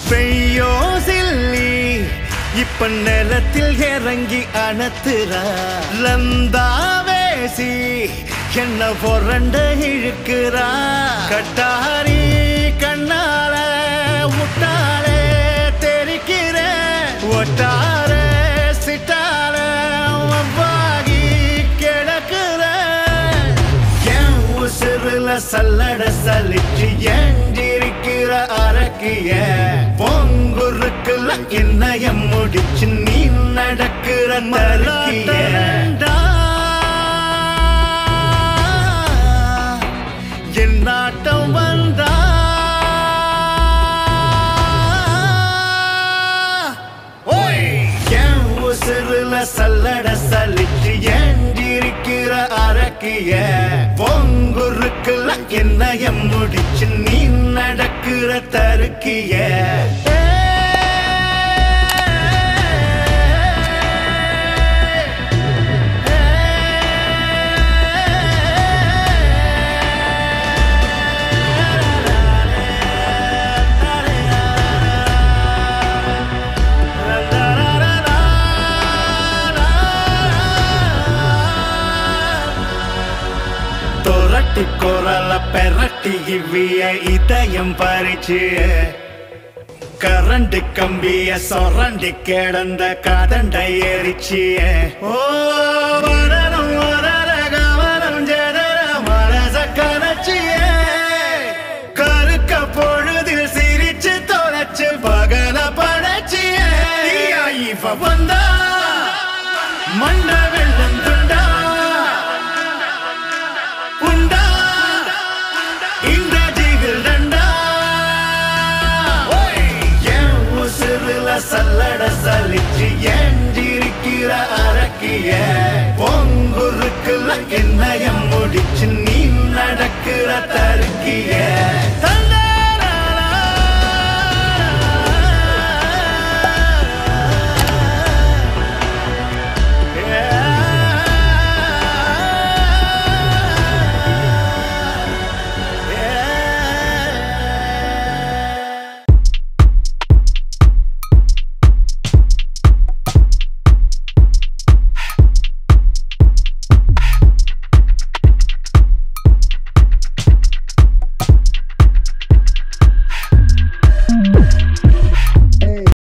பெய்யோ chilli இப்ப நிலத்தில் இறங்கி அணத்துறா லந்தாவேசி என்ன பொறண்ட இழுக்கிறா கட்டாரி கண்ணால முட்டாளே தெரிக்கிற ஒட்டார சிட்டால வவ்வாகி கிடக்குற என் உசுருல சல்லட சலிச்சு ஏஞ்சிருக்கிற அரக்கிய பொங்குருக்குல என்னைய முடிச்சு நீ நடக்கிற மலக்கிய என் நாட்டம் வந்தா ஓய் என் உசுருல சல்லட சலிச்சு ஏஞ்சிருக்கிற அரக்கிய பொங்குருக்குல என்னைய முடிச்சு நீ நடக்கிற தருக்கிய தொரட்டி குரல பெரட்டி இவ்விய இதயம் பறிச்சு கரண்டு கம்பிய சொரண்டி கிடந்த கதண்டை எரிச்சு ஓ வரணும் வரர கவனம் ஜெதர மனச கனச்சிய கருக்க பொழுதில் சிரிச்சு தொலைச்சு பகல படைச்சிய இவ வந்தா மண்ட வெள்ளம் துண்டா உண்டா இந்த ஜிகில் தண்டா என் உசுருல சல்லட சலிச்சு ஏஞ்சிருக்கிற அரக்கிய பொங்குருக்குல என்னைய முடிச்சு நீ நடக்கிற தருக்கிய